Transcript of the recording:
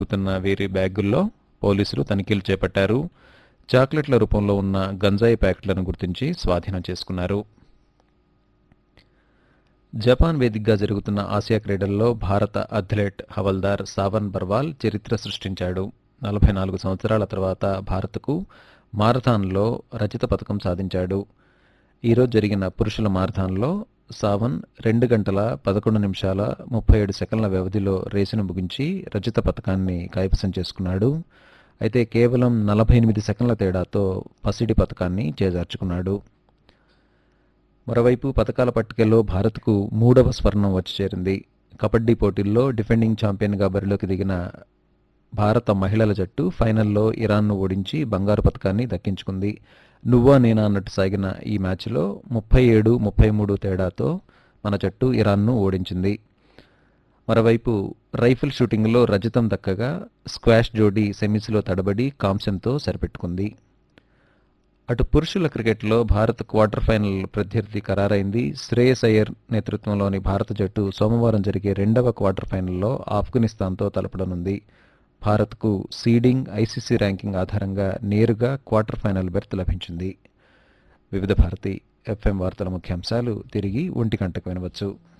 తిరుగుతున్న వీరి బ్యాగుల్లో పోలీసులు తనిఖీలు చేపట్టారు చాక్లెట్ల రూపంలో ఉన్న గంజాయి ప్యాకెట్లను గుర్తించి స్వాధీనం చేసుకున్నారు జపాన్ వేదికగా జరుగుతున్న ఆసియా క్రీడల్లో భారత అథ్లెట్ హవల్దార్ సావన్ బర్వాల్ చరిత్ర సృష్టించాడు నలభై నాలుగు సంవత్సరాల తర్వాత భారత్కు మారథాన్లో రచిత పథకం సాధించాడు ఈరోజు జరిగిన పురుషుల మారథాన్లో సావన్ రెండు గంటల పదకొండు నిమిషాల ముప్పై ఏడు సెకండ్ల వ్యవధిలో రేసును ముగించి రచిత పథకాన్ని కైవసం చేసుకున్నాడు అయితే కేవలం నలభై ఎనిమిది సెకండ్ల తేడాతో పసిడి పథకాన్ని చేజార్చుకున్నాడు మరోవైపు పథకాల పట్టికలో భారత్కు మూడవ స్వర్ణం వచ్చి చేరింది కబడ్డీ పోటీల్లో డిఫెండింగ్ ఛాంపియన్గా బరిలోకి దిగిన భారత మహిళల జట్టు ఫైనల్లో ఇరాన్ను ఓడించి బంగారు పథకాన్ని దక్కించుకుంది నువ్వా నేనా అన్నట్టు సాగిన ఈ మ్యాచ్లో ముప్పై ఏడు ముప్పై మూడు తేడాతో మన జట్టు ఇరాన్ను ఓడించింది మరోవైపు రైఫిల్ షూటింగ్లో రజతం దక్కగా స్క్వాష్ జోడీ సెమీస్లో తడబడి కాంస్యంతో సరిపెట్టుకుంది అటు పురుషుల క్రికెట్లో భారత్ క్వార్టర్ ఫైనల్ ప్రత్యర్థి ఖరారైంది శ్రేయస్ అయ్యర్ నేతృత్వంలోని భారత జట్టు సోమవారం జరిగే రెండవ క్వార్టర్ ఫైనల్లో ఆఫ్ఘనిస్తాన్తో తలపడనుంది భారత్కు సీడింగ్ ఐసీసీ ర్యాంకింగ్ ఆధారంగా నేరుగా క్వార్టర్ ఫైనల్ బెర్త్ లభించింది వివిధ భారతి ఎఫ్ఎం వార్తల ముఖ్యాంశాలు తిరిగి ఒంటి గంటకు వినవచ్చు